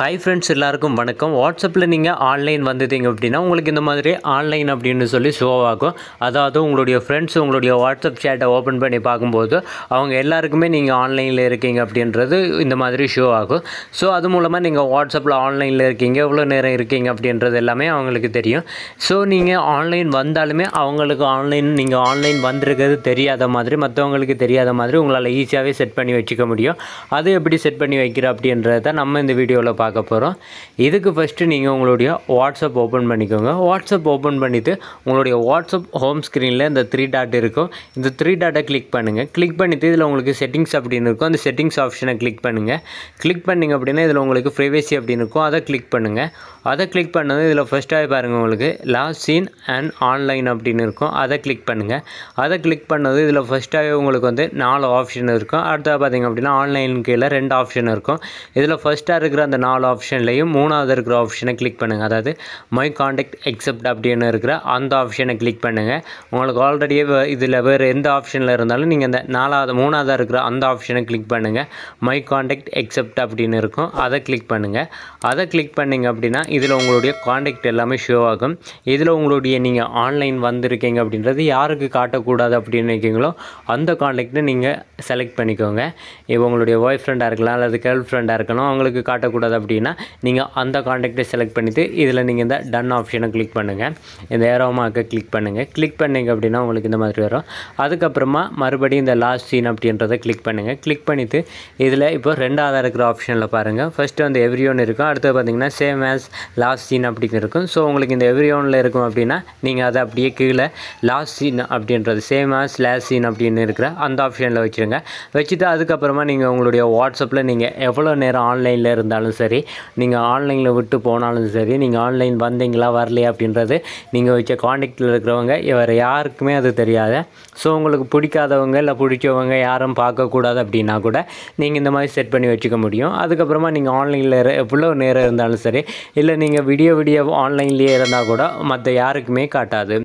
hi friends எல்லாருக்கும் வணக்கம் வாட்ஸ்அப்பில் நீங்கள் ஆன்லைன் வந்துட்டீங்க அப்படின்னா உங்களுக்கு இந்த மாதிரி ஆன்லைன் அப்படின்னு சொல்லி ஷோ ஆகும் அதாவது உங்களுடைய ஃப்ரெண்ட்ஸ் உங்களுடைய வாட்ஸ்அப் சேட்டை ஓப்பன் பண்ணி பார்க்கும்போது அவங்க எல்லாருக்குமே நீங்கள் ஆன்லைனில் இருக்கீங்க அப்படின்றது இந்த மாதிரி ஷோ ஆகும் ஸோ அது மூலமாக நீங்கள் வாட்ஸ்அப்பில் ஆன்லைனில் இருக்கீங்க எவ்வளோ நேரம் இருக்கீங்க அப்படின்றது எல்லாமே அவங்களுக்கு தெரியும் ஸோ நீங்கள் ஆன்லைன் வந்தாலுமே அவங்களுக்கு ஆன்லைன் நீங்கள் ஆன்லைன் வந்திருக்கிறது தெரியாத மாதிரி மற்றவங்களுக்கு தெரியாத மாதிரி உங்களால் ஈஸியாகவே செட் பண்ணி வச்சுக்க முடியும் அது எப்படி செட் பண்ணி வைக்கிற அப்படின்றத நம்ம இந்த வீடியோவில் பார்க்க போகிறோம் இதுக்கு ஃபஸ்ட்டு நீங்கள் உங்களுடைய வாட்ஸ்அப் ஓப்பன் பண்ணிக்கோங்க வாட்ஸ்அப் ஓப்பன் பண்ணிவிட்டு உங்களுடைய வாட்ஸ்அப் ஹோம் ஸ்க்ரீனில் இந்த த்ரீ டாட் இருக்கும் இந்த த்ரீ டாட்டை கிளிக் பண்ணுங்கள் கிளிக் பண்ணிவிட்டு இதில் உங்களுக்கு செட்டிங்ஸ் அப்படின்னு இருக்கும் அந்த செட்டிங்ஸ் ஆப்ஷனை கிளிக் பண்ணுங்கள் கிளிக் பண்ணிங்க அப்படின்னா இதில் உங்களுக்கு ப்ரைவேசி அப்படின்னு இருக்கும் அதை கிளிக் பண்ணுங்கள் அதை கிளிக் பண்ணது இதில் ஃபஸ்ட்டாக பாருங்கள் உங்களுக்கு லாஸ்ட் சீன் அண்ட் ஆன்லைன் அப்படின்னு இருக்கும் அதை கிளிக் பண்ணுங்கள் அதை கிளிக் பண்ணது இதில் ஃபஸ்ட்டாகவே உங்களுக்கு வந்து நாலு ஆப்ஷன் இருக்கும் அடுத்தது பார்த்தீங்க அப்படின்னா ஆன்லைன் கீழே ரெண்டு ஆப்ஷன் இருக்கும் இதில் ஃபஸ்ட்டாக இருக்கிற அந்த நாலு ஆப்ஷன்லையும் மூணாவது இருக்கிற ஆப்ஷனை கிளிக் பண்ணுங்கள் அதாவது மை காண்டாக்ட் எக்ஸப்ட் அப்படின்னு இருக்கிற அந்த ஆப்ஷனை கிளிக் பண்ணுங்கள் உங்களுக்கு ஆல்ரெடியே இதில் வேறு எந்த ஆப்ஷனில் இருந்தாலும் நீங்கள் இந்த நாலாவது மூணாவதாக இருக்கிற அந்த ஆப்ஷனை கிளிக் பண்ணுங்கள் மை காண்டாக்ட் எக்ஸப்ட் அப்படின்னு இருக்கும் அதை கிளிக் பண்ணுங்கள் அதை கிளிக் பண்ணிங்க அப்படின்னா இதில் உங்களுடைய காண்டாக்ட் எல்லாமே ஷோ ஆகும் இதில் உங்களுடைய நீங்கள் ஆன்லைன் வந்திருக்கீங்க அப்படின்றது யாருக்கு காட்டக்கூடாது அப்படின்னு நினைக்கிறீங்களோ அந்த காண்டாக்டை நீங்கள் செலக்ட் பண்ணிக்கோங்க இப்போ உங்களுடைய பாய் ஃப்ரெண்டாக இருக்கலாம் அல்லது கேர்ள் ஃப்ரெண்டாக இருக்கலாம் அவங்களுக்கு காட்டக்கூடாது அப்படின்னா நீங்கள் அந்த காண்டாக்டை செலக்ட் பண்ணிவிட்டு இதில் நீங்கள் இந்த டன் ஆப்ஷனை கிளிக் பண்ணுங்கள் இந்த ஏரோமாக்க கிளிக் பண்ணுங்கள் கிளிக் பண்ணிங்க அப்படின்னா உங்களுக்கு இந்த மாதிரி வரும் அதுக்கப்புறமா மறுபடியும் இந்த லாஸ்ட் சீன் அப்படின்றத கிளிக் பண்ணுங்கள் கிளிக் பண்ணிவிட்டு இதில் இப்போ ரெண்டாவதாக இருக்கிற ஆப்ஷனில் பாருங்கள் ஃபஸ்ட்டு வந்து எவ்ரி ஒன் இருக்கும் அடுத்து பார்த்தீங்கன்னா சேம் ஆஸ் லாஸ்ட் சீன் அப்படின்னு இருக்கும் ஸோ உங்களுக்கு இந்த எவ்ரி ஒனில் இருக்கும் அப்படின்னா நீங்கள் அதை அப்படியே கீழே லாஸ்ட் சீன் அப்படின்றது சேம் ஆஸ் லாஸ்ட் சீன் அப்படின்னு இருக்கிற அந்த ஆப்ஷனில் வச்சுருங்க வச்சுட்டு அதுக்கப்புறமா நீங்கள் உங்களுடைய வாட்ஸ்அப்பில் நீங்கள் எவ்வளோ நேரம் ஆன்லைனில் இருந்தாலும் சரி நீங்கள் ஆன்லைனில் விட்டு போனாலும் சரி நீங்கள் ஆன்லைன் வந்தீங்களா வரலையா அப்படின்றது நீங்கள் வச்ச காண்டாக்டில் இருக்கிறவங்க வேறு யாருக்குமே அது தெரியாது ஸோ உங்களுக்கு பிடிக்காதவங்க இல்லை பிடிச்சவங்க யாரும் பார்க்கக்கூடாது அப்படின்னா கூட நீங்கள் இந்த மாதிரி செட் பண்ணி வச்சுக்க முடியும் அதுக்கப்புறமா நீங்கள் ஆன்லைனில் எவ்வளோ நேரம் இருந்தாலும் சரி இல்லை நீங்கள் விடிய விடிய ஆன்லைன்லேயே இருந்தால் கூட மற்ற யாருக்குமே காட்டாது